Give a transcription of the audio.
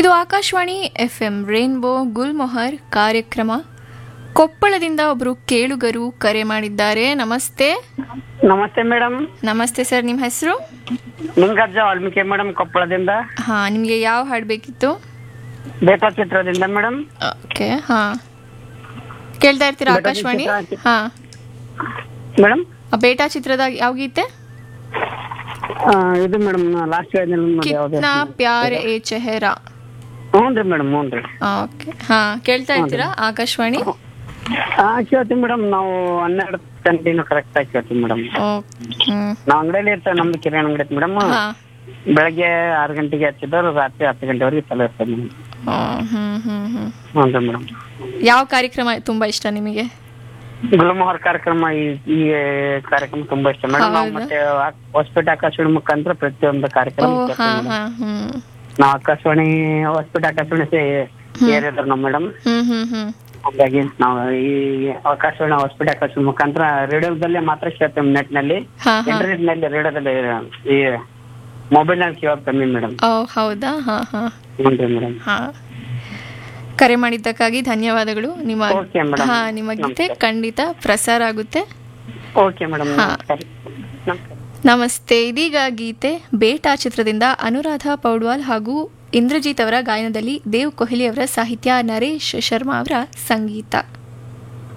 ಇದು Akashvani F M rainbow Gulmohar ಕಾರ್ಯಕ್ರಮ ಕೊಪ್ಪಳದಿಂದ ಒಬ್ಬರು ಕೇಳುಗರು ಕರೆ ಮಾಡಿದ್ದಾರೆ ನಮಸ್ತೆ ನಮಸ್ತೆ ಮೇಡಮ್ ನಮಸ್ತೆ ಸರ್ ನಿಮ್ಮ ಹೆಸರು ನಿಂಗಜ್ಜ ವಾಲ್ಮೀಕಿ ಮೇಡಮ್ ಕೊಪ್ಪಳದಿಂದ ಹಾ ನಿಮಗೆ ಯಾವ ಹಾಡು ಬೇಕಿತ್ತು ಬೇಟಾ ಚಿತ್ರದಿಂದ ಮೇಡಮ್ ಓಕೆ ಹಾ ಕೇಳ್ತಾ ಇರ್ತೀರಾ ಬೇಟಾ ಆಕಾಶವಾಣಿ ಚಿತ್ರ- ಹಾ ಮೇಡಮ್ ಆ ಬೇಟಾ ಚಿತ್ರದ ಯಾವ ಗೀತೆ ಇದು ಮೇಡಮ್ ಲಾಸ್ಟ್ ಕಿತ್ನಾ ಪ್ಯಾರ್ ಎ ಚೆಹರಾ ಹ್ಞೂ ರೀ ಮೇಡಮ್ ಹ್ಞೂ ರೀ ಓಕೆ ಹಾ ಕೇಳ್ತಾ ಇರ್ತೀರಾ ಆಕಾಶವಾಣಿ ಹಾಂ ಕೇಳ್ತೀವಿ ಮೇಡಮ್ ನಾವು ಹನ್ನೆರಡು ಗಂಟೆನೂ ಕರೆಕ್ಟ್ ಆಗಿ ಕೇಳ್ತೀವಿ ಮೇಡಮ್ ಓಕೆ ಹ್ಮ್ ನಾವು ಅಂಗಡಿಯಲ್ಲಿ ಇರ್ತೇವೆ ನಮ್ದು ಕಿರಾಣಿ ಅಂಗಡಿ ಐತೆ ಮೇಡಮ್ ಹಾ ಬೆಳಗ್ಗೆ ಆರು ಗಂಟೆಗೆ ಹಚ್ಚಿದ್ದವ್ರು ರಾತ್ರಿ ಹತ್ತು ಗಂಟೆವರೆಗೆ ಚಲೋ ಇರ್ತದೆ ಮೇಡಮ್ ಆ, ಹ್ಮ್ ಹ್ಮ್ ಹ್ಮ್ ಹ್ಞೂ ರೀ ಮೇಡಮ್ ಯಾವ ಕಾರ್ಯಕ್ರಮ ತುಂಬಾ ಇಷ್ಟ ನಿಮಗೆ ಗುಲ್ಮೋಹರ್ ಕಾರ್ಯಕ್ರಮ ಈ ಈ ಕಾರ್ಯಕ್ರಮ ತುಂಬಾ ಇಷ್ಟ ಮೇಡಮ್ ನಾವು ಹೌದಾ? ಮತ್ತೆ ಹಾಸ್ಪಿಟಲ್ ಆಕಾಶವಾಣಿ ಮುಖಾಂತರ ಪ್ರತಿಯೊಂದು ಓ ಕಾರ್ಯಕ್ರಮ ಹಾ ಕೇಳ್ತೀವಿ madam. ಹಾ ಹ್ಮ್ ನಾವು ಆಕಾಶವಾಣಿ ಹಾಸ್ಪಿಟಲ್ ಆಕಾಶವಾಣಿ ಏರಿಯಾದ್ರು ನಾವು ಮೇಡಮ್ ಹ್ಮ್ ಹ್ಮ್ ಹ್ಮ್ ಹಾಗಾಗಿ ನಾವು ಈ ಆಕಾಶವಾಣಿ ಹಾಸ್ಪಿಟಲ್ ಆಕಾಶವಾಣಿ ಮುಖಾಂತರ ರೇಡಿಯೋದಲ್ಲೇ ಮಾತ್ರ ಕೇಳ್ತೇವೆ ನೆಟ್ ನಲ್ಲಿ ಹಾ ಹಾ ಇಂಟರ್ನೆಟ್ ನಲ್ಲಿ ರೇಡಿಯೋದಲ್ಲಿ ಈ ಮೊಬೈಲ್ ನಲ್ಲಿ ಕೇಳೋದು ಕಮ್ಮಿ ಮೇಡಮ್ ಓ ಹೌದಾ ಹಾ ಹಾ ಹ್ಞೂ ಮೇಡಮ್ ಹಾ ಕರೆ ಮಾಡಿದ್ದಕ್ಕಾಗಿ ಧನ್ಯವಾದಗಳು ನಿಮ್ಮ Okay, madam. ಹಾ ನಿಮ್ಮ ಗೀತೆ ಖಂಡಿತ ಪ್ರಸಾರ ಆಗುತ್ತೆ ಓಕೆ ಮೇಡಮ್ ಹಾ. ಸರಿ ನಮಸ್ಕಾರ ನಮಸ್ತೆ ಇದೀಗ ಗೀತೆ ಬೇಟಾ ಚಿತ್ರದಿಂದ ಅನುರಾಧ ಪೌಡ್ವಾಲ್ ಹಾಗೂ ಇಂದ್ರಜಿತ್ ಅವರ ಗಾಯನದಲ್ಲಿ ದೇವ್ ಕೊಹ್ಲಿ ಅವರ ಸಾಹಿತ್ಯ ನರೇಶ್ ಶರ್ಮಾ ಅವರ ಸಂಗೀತ